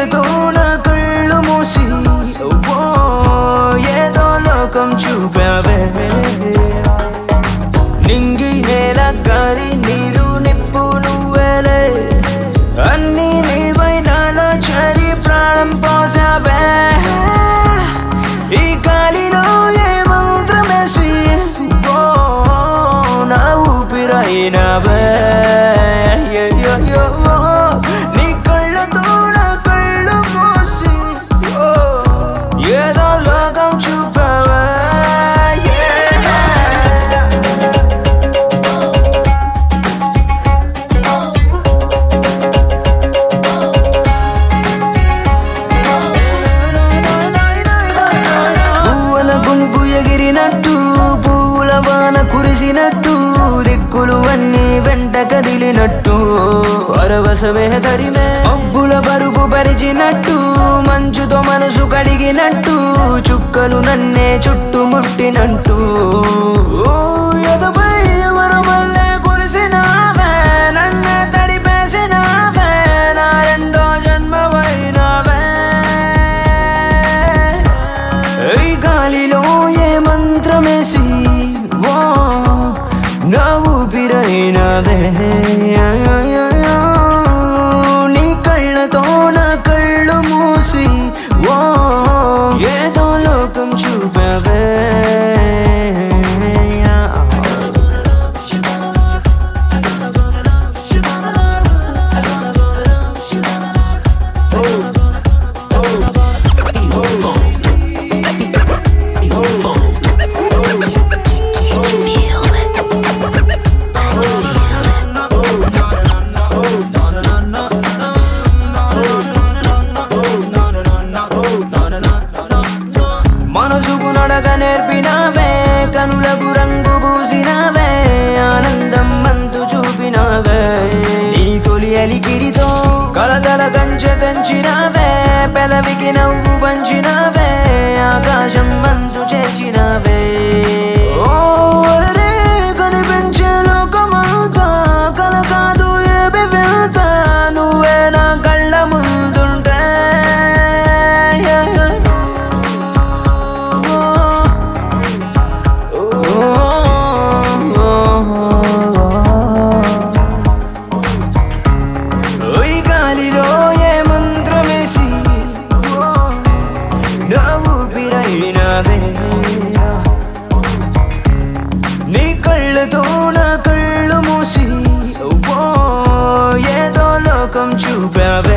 కళ్ళతో నా కళ్ళు మూసి ఓ ఏదో లోకం చూపావే నింగి నేల కారి నీరు నిప్పు నువ్వేలే అన్ని నీవై నాలో చరి ప్రాణం పోసావే ఈ గాలిలో ఏ మంత్రమేసి ఓ నా ఊపిరైనవే యో, యో, యో. నీ కళ్ళతో నా కళ్ళు మూసి ఓ ఏదో లోకం చూపావే yeah. పువ్వుల గుంపు ఎగిరినట్టు పువ్వుల వాన కురిసినట్టు దిక్కులు అన్ని వెంట కదిలినట్టు అరవసవే తరిమే అబ్బుల బరుపు పరిచినట్టు మంచుతో మనసు కడిగినట్టు చుక్కలు నన్నే చుట్టుముట్టినట్టు ఓ ఎదపై ఎవరు మల్లె కురిసినావే నన్నే తడిపేసినావే నా రెండో జన్మమైనవే ఈ గాలిలో ఏ మంత్రమేసి ఓ నా ఊపిరైనవే నీ కళ్ళతో నా కళ్ళు మూసి ఓ ఏదో లోకం చూపవే Feel it. మనసుకు నడక నేర్పినావే కనులకు రంగు పూసినావే ఆనందం మంతు చూపినావే నీ తొలి అలికిడితో కళతల కంచె తెంచినావే పెదవికి నవ్వు పంచినావే ఆకాశం మంతు చేర్చినావే ఓ అరెరే, కనిపించే లోకమంతా కల కాదు ఏమి వెళ్త నువ్వే నా కళ్ళ ముందుంటే ఈ గాలిలో ఏ మంత్రమేసి నా ఊపిరైనవే నీ కళ్ళతో నా కళ్ళు మూసి ఓ ఏదో లోకం చూపావే